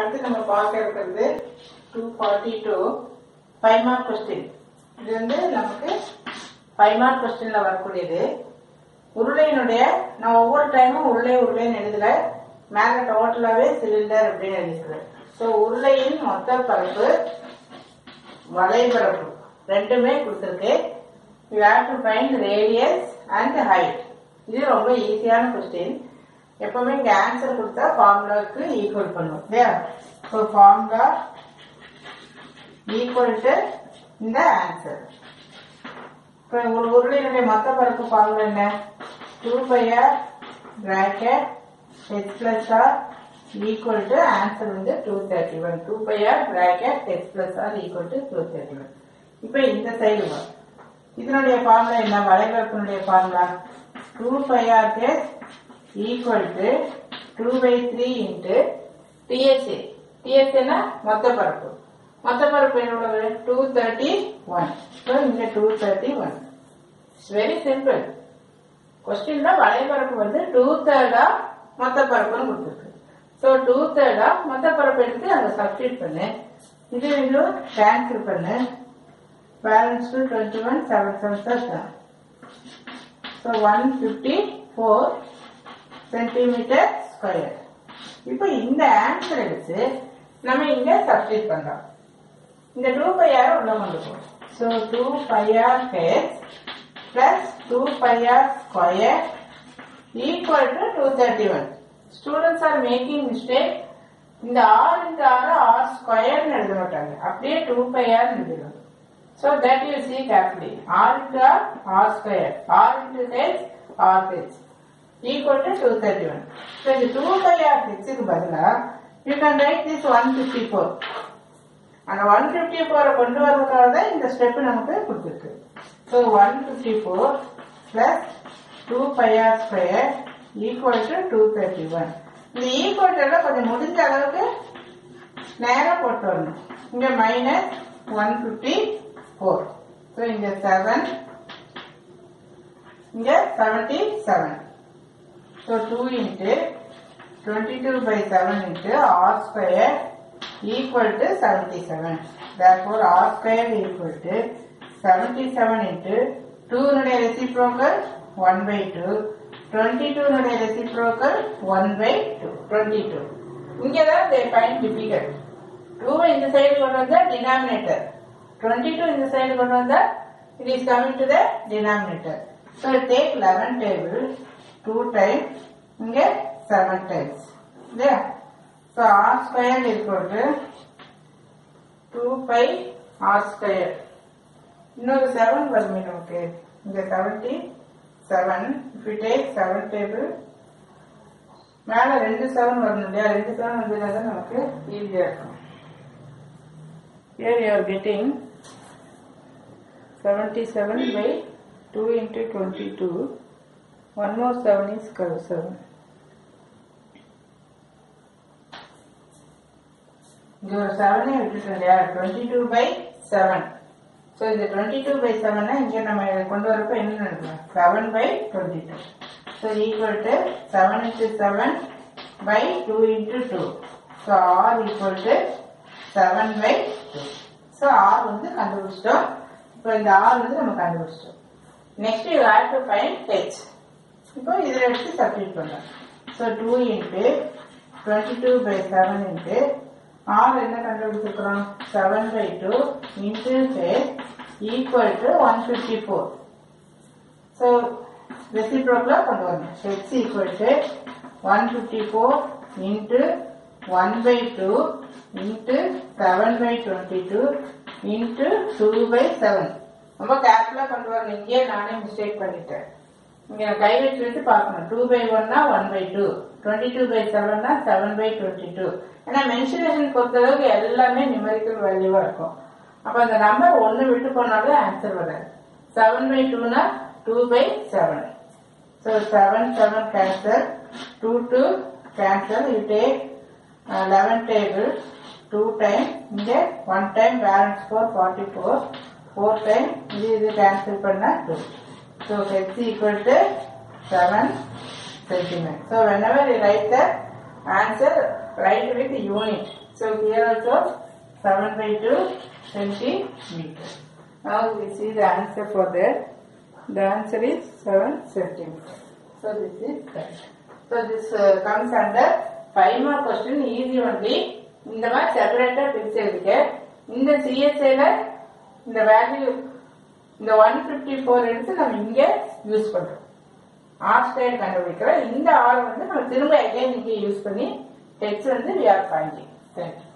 அடுத்து நம்ம பார்க்க இருக்கிறது two forty two five mark question இது வந்து நமக்கு ஃபைவ் மார்க் கொஸ்டின்ல வரக்கூடியது உருளையினுடைய நான் ஒவ்வொரு டைமும் உருளை உருளைன்னு எழுதல மேல டோட்டலாவே சிலிண்டர் அப்படின்னு எழுதிக்கிறேன் ஸோ உருளையின் மொத்த பரப்பு வளைபரப்பு ரெண்டுமே கொடுத்துருக்கு you have to find radius and height இது ரொம்ப ஈஸியான கொஸ்டின் எப்பவுமே இங்க ஆன்சர் கொடுத்தா ஃபார்முலாவுக்கு ஈக்குவல் பண்ணும் இல்லையா ஸோ ஃபார்முலா ஈக்குவல் டு இந்த ஆன்சர் இப்போ ஒரு உருளையினுடைய மொத்த பரப்பு ஃபார்முலா என்ன two pi r bracket h plus r equal to answer வந்து two thirty one two pi r bracket h plus r equal to two thirty one இப்போ இந்த சைடு வரும் இதனுடைய ஃபார்முலா என்ன வளைவரப்பினுடைய formula two pi r h equal to two by three into TSA டிஎஸ்ஏனா மொத்த பரப்பு மொத்த பரப்பு எவ்வளவு டூ தேர்ட்டி ஒன் ஸோ இங்க two thirty one it's very simple கொஸ்டின்ல வளைபரப்பு வந்து டூ தேர்டா மொத்த பரப்புன்னு கொடுத்துருக்கு ஸோ டூ தேர்டா மொத்த பரப்பு எடுத்து அங்க சப்ஸ்டியூட் பண்ணு இது இது கேன்சல் பண்ணு balance to twenty one seven seven தான் so one fifty four centimetre square இப்போ இந்த ஆன்சர் எடுத்து நம்ம இங்க சப்ஸ்டியூட் பண்றோம் இந்த டூ பை ஆர் உள்ள கொண்டு போகும் so two pi r h plus two pi r square equal to two thirty one students are making mistake இந்த ஆர் இன்ட்டு ஆர் ஆர் ஸ்கொயர்னு எழுத மாட்டாங்க அப்படியே டூ பை ஆர் எழுதிடுவாங்க so that you see carefully r into r r square r into h r h equal to two thirty one so இந்த two pi r ஹெச்சுக்கு பதிலாக you can write this one fifty four அந்த one fifty ஃபோரை கொண்டு வரதுக்காக தான் இந்த step நமக்கு கொடுத்துருக்கு so one fifty four plus two pi r square equal to two thirty one இந்த ஈக்குவல் எல்லாம் கொஞ்சம் முடிஞ்ச அளவுக்கு நேரா போட்டு வரணும் இங்க minus one fifty four so இங்க செவன் இங்க seventy seven so two into twenty two by seven into r square equal to seventy seven therefore r square equal to seventy seven into டூனுடைய reciprocal one by two twenty டூனுடைய reciprocal one by two twenty two இங்கே தான் தே fine difficult டூவை இந்த side கொண்டு வந்தா denominator twenty two இந்த side கொண்டு வந்தா it is coming to the denominator so take eleven table two time இங்கே செவன் டைம்ஸ் இல்லையா ஸோ r square equal to two pi r square இன்னொரு செவன் வருமே நமக்கு இங்க seventy seven if you take seven table மேல ரெண்டு செவன் வரணும் இல்லையா ரெண்டு செவன் வந்ததுனா தான் நமக்கு ஈஸியா இருக்கும் here you are getting seventy seven by two into twenty two one more seven is seven இங்க ஒரு செவனே விட்டுட்டோம் இல்லையா twenty two by seven so இந்த டுவெண்ட்டி டூ பை செவனை இங்கே நம்ம இதை கொண்டு வரப்ப என்ன நடக்கும் seven by twenty two so equal to seven into seven by two into two so r equal to seven by two so r வந்து கண்டுபிடிச்சிட்டோம் இப்போ இந்த ஆர் வந்து நம்ம கண்டுபிடிச்சிட்டோம் next you have to find h இப்போ இதில் எடுத்து சப்ஸ்டியூட் பண்ணலாம் so two into twenty two by seven into r என்ன கண்டுபிடிச்சிருக்கிறோம் seven by two into h equal to one fifty four so ரெசிப்ரோக்கில் கொண்டு வரணும் h equal to one fifty four into one by two into seven by twenty two into two by seven ரொம்ப கேர்ஃபுல்லாக கொண்டு வரணும் இங்கேயே நானே மிஸ்டேக் பண்ணிட்டேன் இங்க கை வச்சு வச்சு பார்க்கணும் டூ பை ஒன்னா one by two twenty two by செவன்னா செவன் பை டுவெண்ட்டி டூ ஏன்னா மென்சுரேஷன் பொறுத்தளவுக்கு எல்லாமே நியூமரிக்கல் வேல்யூவா இருக்கும் அப்ப அந்த நம்பர் ஒன்னு விட்டு போனாலும் ஆன்சர் வராது செவன் பை டூனா two by seven so seven seven cancel two two cancel you take eleven table two time இங்கே one time balance four forty four four time இது இது கேன்சல் பண்ணா two So h equal to 7 centimeter. So whenever you write the answer, write with unit. So here also 7 by 2 centimeter. Now we see the answer for that. The answer is 7 centimeter. So this is correct. So this uh, comes under five more question easy only. இந்த மாதிரி செப்பரேட்டா பிரிச்சு எழுதிக்க இந்த சிஎஸ்ஏல இந்த value இந்த one fifty four எடுத்து நம்ம இங்க யூஸ் பண்றோம் ஆர் ஸ்கொயர் கண்டுபிடிக்கிறோம் இந்த ஆர் வந்து நம்ம திரும்ப அகைன் இங்கே யூஸ் பண்ணி ஹெச் வந்து வி ஆர் ஃபைண்டிங் தேங்க்யூ